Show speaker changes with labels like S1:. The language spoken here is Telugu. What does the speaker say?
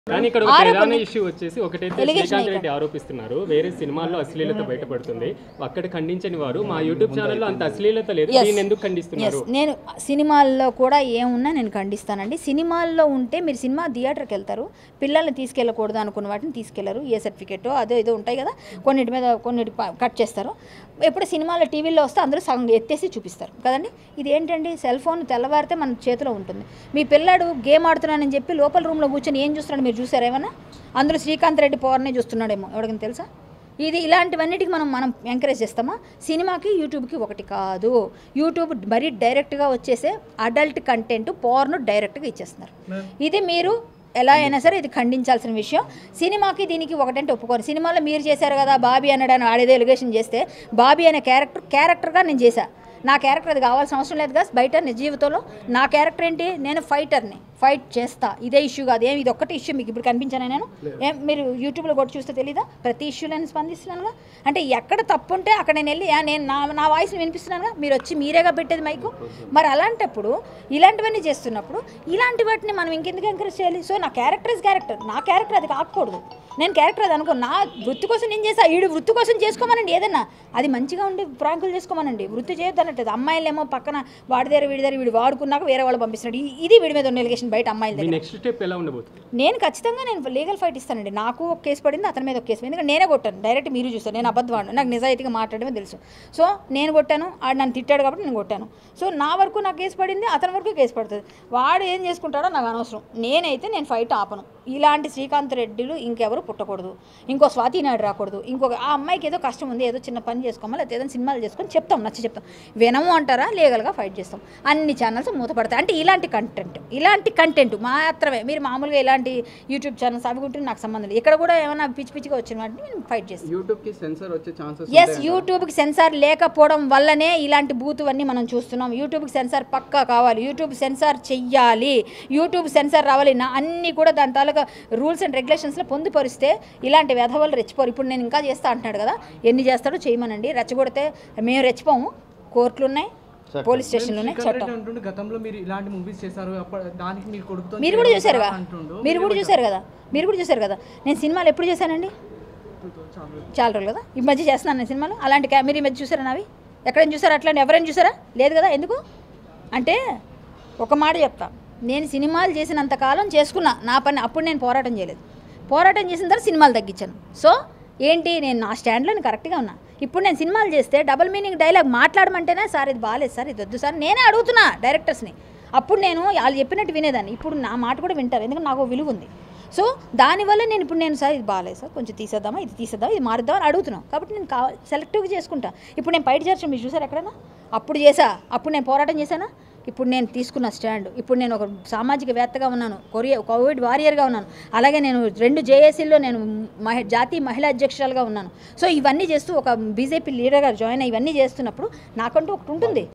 S1: కానీ ఇక్కడ ఒక
S2: ఆరోపణ-
S1: ప్రధాన ఇష్యూ వచ్చేసి ఒకటైతే
S2: Allegation
S1: శ్రీకాంత్
S2: ఇక్కడ.
S1: రెడ్డి ఆరోపిస్తున్నారు వేరే సినిమాల్లో అశ్లీలత బయటపడుతుంది అక్కడ ఖండించని వారు మా యూట్యూబ్ ఛానల్లో అంత అశ్లీలత లేదు
S2: Yes.
S1: దీన్ని ఎందుకు
S2: ఎస్
S1: ఖండిస్తున్నారు
S2: నేను సినిమాల్లో కూడా ఏమున్నా నేను ఖండిస్తానండి సినిమాల్లో ఉంటే మీరు సినిమా థియేటర్కి వెళ్తారు పిల్లల్ని తీసుకెళ్ళకూడదు అనుకున్న వాటిని తీసుకెళ్లరు ఏ సర్టిఫికెట్ అదో ఏదో ఉంటాయి కదా కొన్నిటి మీద కొన్నిటి ప- కట్ చేస్తారు ఎప్పుడు సినిమాలో టీవీలో వస్తే అందరూ సగం ఎత్తేసి చూపిస్తారు కదండి ఇది ఏంటండి సెల్ ఫోన్ తెల్లవారితే మన చేతిలో ఉంటుంది మీ పిల్లాడు గేమ్ ఆడుతున్నానని చెప్పి లోపల రూమ్లో కూర్చొని ఏం చూస్తున్నాడు మీరు చూసారా ఏమన్నా అందులో శ్రీకాంత్ రెడ్డి పవర్నే చూస్తున్నాడేమో ఎవరికైనా తెలుసా ఇది ఇలాంటివన్నిటికి మనం మనం ఎంకరేజ్ చేస్తామా సినిమాకి యూట్యూబ్కి ఒకటి కాదు యూట్యూబ్ మరీ డైరెక్ట్గా వచ్చేసే అడల్ట్ కంటెంట్ పోర్ను డైరెక్ట్గా ఇచ్చేస్తున్నారు ఇది మీరు ఎలా అయినా సరే ఇది ఖండించాల్సిన విషయం సినిమాకి దీనికి ఒకటంటే ఒప్పుకోరు సినిమాలో మీరు చేశారు కదా బాబీ అన్నాడని ఆడేదో ఎలిగేషన్ చేస్తే బాబీ అనే క్యారెక్టర్ క్యారెక్టర్గా నేను చేశా నా క్యారెక్టర్ అది కావాల్సిన అవసరం లేదు కదా బయట నిజ జీవితంలో నా క్యారెక్టర్ ఏంటి నేను ఫైటర్ని ఫైట్ చేస్తా ఇదే ఇష్యూ కాదు ఏం ఇది ఒక్కటి ఇష్యూ మీకు ఇప్పుడు కనిపించాను నేను ఏం మీరు యూట్యూబ్లో కొట్టి చూస్తే తెలీదా ప్రతి ఇష్యూలో నేను స్పందిస్తున్నానుగా అంటే ఎక్కడ తప్పు ఉంటే అక్కడ నేను వెళ్ళి "ఆ, నేను నా నా వాయిస్ని వినిపిస్తున్నానుగా మీరు వచ్చి మీరేగా పెట్టేది మైకు మరి అలాంటప్పుడు ఇలాంటివన్నీ చేస్తున్నప్పుడు ఇలాంటి వాటిని మనం ఇంకెందుకు ఎంకరేజ్ చేయాలి సో నా క్యారెక్టర్ ఇస్ క్యారెక్టర్ నా క్యారెక్టర్ అది కాకూడదు నేను క్యారెక్టర్ అది అనుకో నా వృత్తి కోసం నేను చేసా ఈడు వృత్తి కోసం చేసుకోమనండి ఏదన్నా అది మంచిగా ఉండి ప్రాంకులు చేసుకోమనండి వృత్తి చేయొద్దు అన్నట్టు అమ్మాయిలేమో పక్కన వాడి దగ్గర వీడి దగ్గర వీడు వాడుకున్నాక వేరే వాళ్ళు పంపిస్తున్నాడు ఈ- ఇది వీడి మీద ఉన్న ఎలిగేషన్ బయట అమ్మాయిల
S1: మీ
S2: దగ్గర
S1: నెక్స్ట్ స్టెప్ ఎలా ఉండబోతుంది
S2: నేను ఖచ్చితంగా నేను లీగల్ ఫైట్ ఇస్తానండి నాకు ఒక కేసు పడింది అతని మీద ఒక కేసు ఎందుకంటే నేనే కొట్టాను డైరెక్ట్ మీరు చూస్తారు నేను అబద్ధవాడు నాకు నిజాయితీగా మాట్లాడమే తెలుసు సో నేను కొట్టాను ఆడు నన్ను తిట్టాడు కాబట్టి నేను కొట్టాను సో నా వరకు నాకు కేసు పడింది అతని వరకు కేసు పడుతుంది వాడు ఏం చేసుకుంటాడో నాకు అనవసరం నేనైతే నేను ఫైట్ ఆపను ఇలాంటి శ్రీకాంత్ రెడ్డిలు ఇంకెవరు పుట్టకూడదు ఇంకో స్వాతి నాయుడు రాకూడదు ఇంకొక ఆ అమ్మాయికి ఏదో కష్టం ఉంది ఏదో చిన్న పని చేసుకోమా లేకపోతే ఏదైనా సినిమాలు చేసుకొని చెప్తాం నచ్చి చెప్తాం వినము అంటారా లీగల్గా ఫైట్ చేస్తాం అన్ని ఛానల్స్ మూతపడతాయి అంటే ఇలాంటి కంటెంట్ ఇలాంటి కంటెంట్ మాత్రమే మీరు మామూలుగా ఇలాంటి యూట్యూబ్ ఛానల్స్ అవి ఉంటే నాకు సంబంధం లేదు ఇక్కడ కూడా ఏమైనా పిచ్చి పిచ్చిగా వచ్చిన వాటిని నేను ఫైట్ చేస్తాను
S3: యూట్యూబ్ కి సెన్సర్ వచ్చే ఛాన్సెస్
S2: ఎస్ యూట్యూబ్కి సెన్సార్ లేకపోవడం వల్లనే ఇలాంటి బూతువన్నీ మనం చూస్తున్నాం యూట్యూబ్కి సెన్సార్ పక్కా కావాలి యూట్యూబ్ సెన్సార్ చెయ్యాలి యూట్యూబ్ సెన్సార్ రావాలి నా అన్నీ కూడా దాని తాలూకా రూల్స్ అండ్ రెగ్యులేషన్స్లో పొందుపరిస్తే ఇలాంటి వ్యధవలు రెచ్చిపోరు ఇప్పుడు నేను ఇంకా చేస్తా అంటున్నాడు కదా ఎన్ని చేస్తాడో చేయమనండి రెచ్చగొడితే మేము రెచ్చిపోము కోర్టులు ఉన్నాయి పోలీస్ స్టేషన్లు ఉన్నాయి
S4: శ్రీకాంత్
S2: చట్టం
S4: రెడ్డి అంటుండు గతంలో మీరు ఇలాంటి మూవీస్ చేశారు అప్ప- దానికి మీరు కొడుకుతో
S2: మీరు కూడా చూశారుగా
S4: అంటుండు
S2: మీరు కూడా చూశారు కదా మీరు కూడా చూశారు కదా నేను సినిమాలు ఎప్పుడు చేశానండి చాలా రోజులు కదా ఈ మధ్య చేస్తున్నాను నేను సినిమాలు అలాంటి క్యా- మీరు ఈ మధ్య చూసారా నావి ఎక్కడైనా చూసారా అట్లాంటి ఎవరైనా చూసారా లేదు కదా ఎందుకు అంటే ఒక మాట చెప్తా నేను సినిమాలు చేసినంత కాలం చేసుకున్నా నా పని అప్పుడు నేను పోరాటం చేయలేదు పోరాటం చేసిన తర్వాత సినిమాలు తగ్గించాను సో ఏంటి నేను నా స్టాండ్లో నేను కరెక్ట్గా ఉన్నా ఇప్పుడు నేను సినిమాలు చేస్తే డబుల్ మీనింగ్ డైలాగ్ మాట్లాడమంటేనే సార్ ఇది బాగాలేదు సార్ ఇది వద్దు సార్ నేనే అడుగుతున్నా డైరెక్టర్స్ని అప్పుడు నేను వాళ్ళు చెప్పినట్టు వినేదాన్ని ఇప్పుడు నా మాట కూడా వింటారు ఎందుకంటే నాకు ఒక విలువ ఉంది సో దానివల్ల నేను ఇప్పుడు నేను సార్ ఇది బాగాలేదు సార్ కొంచెం తీసేద్దామా ఇది తీసేద్దామా ఇది మారుద్దాం అని అడుగుతున్నాను కాబట్టి నేను కావాలి సెలెక్టివ్గా చేసుకుంటా ఇప్పుడు నేను బయట చేర్చడం మీరు చూసారు ఎక్కడైనా అప్పుడు చేసా అప్పుడు నేను పోరాటం చేశానా ఇప్పుడు నేను తీసుకున్న స్టాండ్ ఇప్పుడు నేను ఒక సామాజికవేత్తగా ఉన్నాను కొరియా కోవిడ్ వారియర్గా ఉన్నాను అలాగే నేను రెండు జేఏసీల్లో నేను మహి జాతీయ మహిళా అధ్యక్షురాలుగా ఉన్నాను సో ఇవన్నీ చేస్తూ ఒక బీజేపీ లీడర్గా జాయిన్ అయ్యి ఇవన్నీ చేస్తున్నప్పుడు నాకంటూ ఒకటి ఉంటుంది